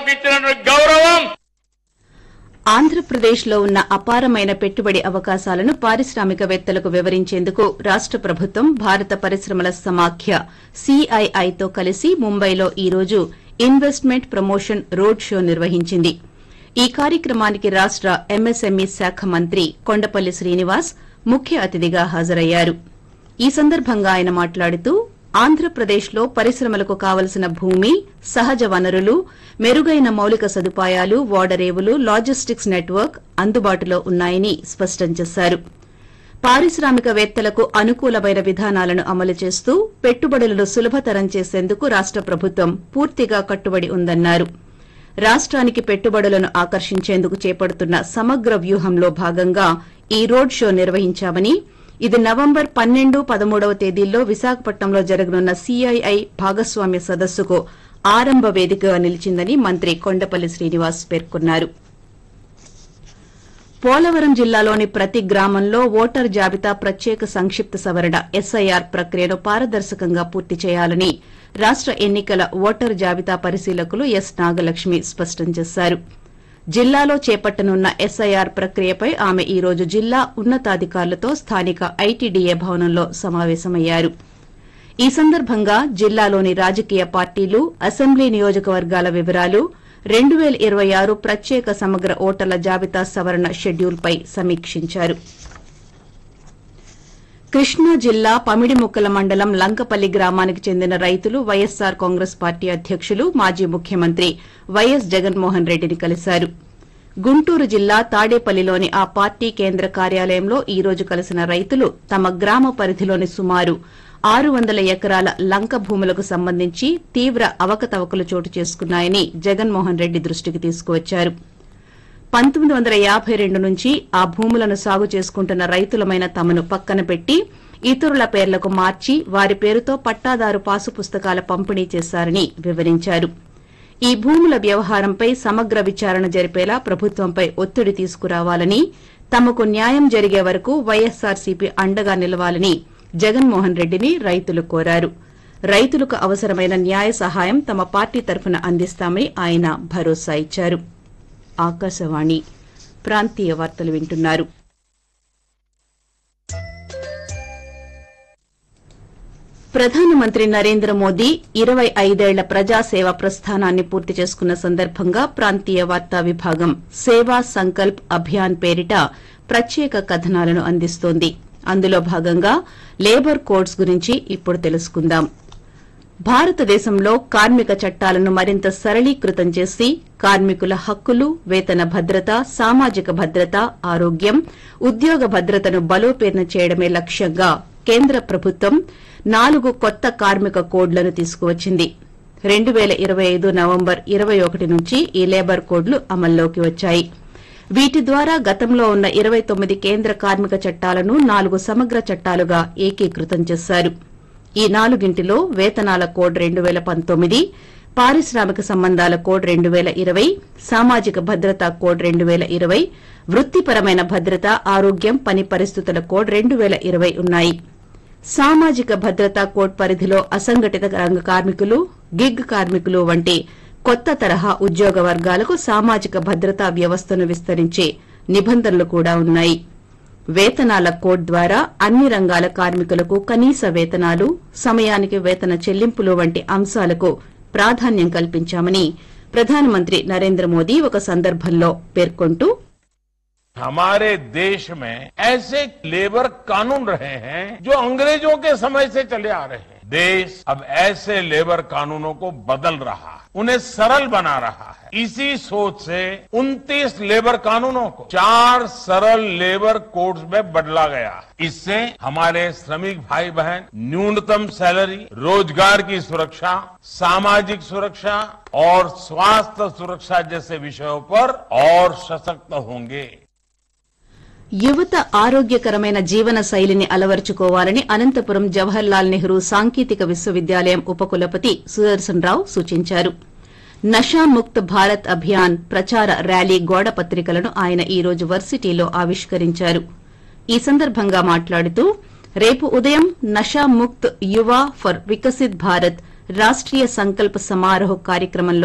నాకు ఇచ్చినటువంటి గౌరవం ఆంధ్రప్రదేశ్లో ఉన్న అపారమైన పెట్టుబడి అవకాశాలను పారిశ్రామికవేత్తలకు వివరించేందుకు రాష్ట ప్రభుత్వం భారత పరిశ్రమల సమాఖ్య సీఐఐతో కలిసి ముంబైలో ఈ రోజు ఇన్వెస్ట్మెంట్ ప్రమోషన్ రోడ్ షో నిర్వహించింది ఈ కార్యక్రమానికి రాష్ట ఎంఎస్ఎంఈ శాఖ మంత్రి కొండపల్లి శ్రీనివాస్ ముఖ్య అతిథిగా హాజరయ్యారు ఈ సందర్భంగా ఆయన మాట్లాడుతూ ఆంధ్రప్రదేశ్లో పరిశ్రమలకు కావలసిన భూమి సహజ వనరులు మెరుగైన మౌలిక సదుపాయాలు ఓడరేవులు లాజిస్టిక్స్ నెట్వర్క్ అందుబాటులో ఉన్నాయని స్పష్టం చేశారు పారిశ్రామికవేత్తలకు అనుకూలమైన విధానాలను అమలు చేస్తూ పెట్టుబడులను సులభతరం చేసేందుకు రాష్ట ప్రభుత్వం పూర్తిగా కట్టుబడి ఉందన్నారు రాష్ట్రానికి పెట్టుబడులను ఆకర్షించేందుకు చేపడుతున్న సమగ్ర వ్యూహంలో భాగంగా ఈ రోడ్ షో నిర్వహించామని ఇది నవంబర్ పన్నెండు పదమూడవ తేదీల్లో విశాఖపట్నంలో జరగనున్న సీఐఐ భాగస్వామ్య సదస్సుకు ఆరంభ వేదికగా నిలిచిందని మంత్రి కొండపల్లి శ్రీనివాస్ పేర్కొన్నారు పోలవరం జిల్లాలోని ప్రతి గ్రామంలో ఓటర్ జాబితా ప్రత్యేక సంక్షిప్త సవరణ ఎస్ఐఆర్ ప్రక్రియను పారదర్శకంగా పూర్తి చేయాలని రాష్ట ఎన్నికల ఓటర్ జాబితా పరిశీలకులు ఎస్ నాగలక్ష్మి స్పష్టం చేశారు జిల్లాలో చేపట్టనున్న ఎస్ఐఆర్ ప్రక్రియపై ఆమె ఈ రోజు జిల్లా ఉన్నతాధికారులతో స్థానిక ఐటీడీఏ భవనంలో సమావేశమయ్యారు ఈ సందర్భంగా జిల్లాలోని రాజకీయ పార్టీలు అసెంబ్లీ నియోజకవర్గాల వివరాలు రెండు పేల ఇరవై ఆరు ప్రత్యేక సమగ్ర ఓటర్ల జాబితా సవరణ షెడ్యూల్పై సమీక్షించారు కృష్ణా జిల్లా పమిడిముక్కల మండలం లంకపల్లి గ్రామానికి చెందిన రైతులు వైఎస్సార్ కాంగ్రెస్ పార్టీ అధ్యకులు మాజీ ముఖ్యమంత్రి వైఎస్ జగన్మోహన్ రెడ్డిని కలిశారు గుంటూరు జిల్లా తాడేపల్లిలోని ఆ పార్టీ కేంద్ర కార్యాలయంలో ఈ రోజు కలిసిన రైతులు తమ గ్రామ పరిధిలోని సుమారు ఆరు వందల ఎకరాల లంక భూములకు సంబంధించి తీవ్ర అవకతవకలు చోటు చేసుకున్నాయని జగన్మోహన్ రెడ్డి దృష్టికి తీసుకువచ్చారు పంతొమ్మిది వందల యాభై రెండు నుంచి ఆ భూములను సాగు చేసుకుంటున్న రైతులమైన తమను పక్కన పెట్టి ఇతరుల పేర్లకు మార్చి వారి పేరుతో పట్టాదారు పాసు పుస్తకాల పంపిణీ చేశారని వివరించారు ఈ భూముల వ్యవహారంపై సమగ్ర విచారణ జరిపేలా ప్రభుత్వంపై ఒత్తిడి తీసుకురావాలని తమకు న్యాయం జరిగే వరకు వైఎస్సార్సీపీ అండగా నిలవాలని జగన్మోహన్ రెడ్డిని రైతులు కోరారు రైతులకు అవసరమైన న్యాయ సహాయం తమ పార్టీ తరఫున అందిస్తామని ఆయన భరోసా ఇచ్చారు ఆకాశవాణి ప్రాంతీయ వార్తలు వింటున్నారు ప్రధానమంత్రి నరేంద్ర మోదీ ఇరవై ఐదేళ్ల ప్రజాసేవ ప్రస్థానాన్ని పూర్తి చేసుకున్న సందర్భంగా ప్రాంతీయ వార్తా విభాగం సేవా సంకల్ప్ అభియాన్ పేరిట ప్రత్యేక కథనాలను అందిస్తోంది అందులో భాగంగా లేబర్ కోడ్స్ గురించి ఇప్పుడు తెలుసుకుందాం భారతదేశంలో కార్మిక చట్టాలను మరింత సరళీకృతం చేసి కార్మికుల హక్కులు వేతన భద్రత సామాజిక భద్రత ఆరోగ్యం ఉద్యోగ భద్రతను బలోపేతం చేయడమే లక్ష్యంగా కేంద్ర ప్రభుత్వం నాలుగు కొత్త కార్మిక కోడ్లను తీసుకువచ్చింది రెండు పేల ఇరవై ఐదు నవంబర్ ఇరవై ఒకటి నుంచి ఈ లేబర్ కోడ్లు అమల్లోకి వచ్చాయి వీటి ద్వారా గతంలో ఉన్న ఇరవై తొమ్మిది కేంద్ర కార్మిక చట్టాలను నాలుగు సమగ్ర చట్టాలుగా ఏకీకృతం చేశారు ఈ నాలుగింటిలో వేతనాల కోడ్ రెండు పేల పంతొమ్మిది పారిశ్రామిక సంబంధాల కోడ్ రెండు పేల ఇరవై సామాజిక భద్రత కోడ్ రెండు పేల ఇరవై వృత్తిపరమైన భద్రత ఆరోగ్యం పని పరిస్థితుల కోడ్ రెండు పేల ఇరవై ఉన్నాయి సామాజిక భద్రతా కోడ్ పరిధిలో అసంఘటిత రంగ కార్మికులు గిగ్ కార్మికులు వంటి కొత్త తరహా ఉద్యోగ వర్గాలకు సామాజిక భద్రతా వ్యవస్థను విస్తరించే నిబంధనలు కూడా ఉన్నాయి వేతనాల కోడ్ ద్వారా అన్ని రంగాల కార్మికులకు కనీస వేతనాలు సమయానికి వేతన చెల్లింపులు వంటి అంశాలకు ప్రాధాన్యం కల్పించామని ప్రధానమంత్రి నరేంద్ర మోదీ ఒక సందర్భంలో పేర్కొంటూ हमारे देश में ऐसे लेबर कानून रहे हैं जो अंग्रेजों के समय से चले आ रहे हैं देश अब ऐसे लेबर कानूनों को बदल रहा है उन्हें सरल बना रहा है इसी सोच से 29 लेबर कानूनों को चार सरल लेबर कोड्स में बदला गया इससे हमारे श्रमिक भाई बहन न्यूनतम सैलरी रोजगार की सुरक्षा सामाजिक सुरक्षा और स्वास्थ्य सुरक्षा जैसे विषयों पर और सशक्त होंगे యువత ఆరోగ్యకరమైన జీవన శైలిని అలవర్చుకోవాలని అనంతపురం జవహర్ లాల్ నెహ్రూ సాంకేతిక విశ్వవిద్యాలయం ఉపకులపతి సుదర్శన్ రావు సూచించారు నషాముక్త్ భారత్ అభియాన్ ప్రచార ర్యాలీ గోడ పత్రికలను ఆయన ఈ రోజు వర్సిటీలో ఆవిష్కరించారు ఈ సందర్భంగా మాట్లాడుతూ రేపు ఉదయం నషాముక్త్ యువ ఫర్ వికసిత్ భారత్ రాష్ట్రీయ సంకల్ప సమారోహ్ కార్యక్రమంలో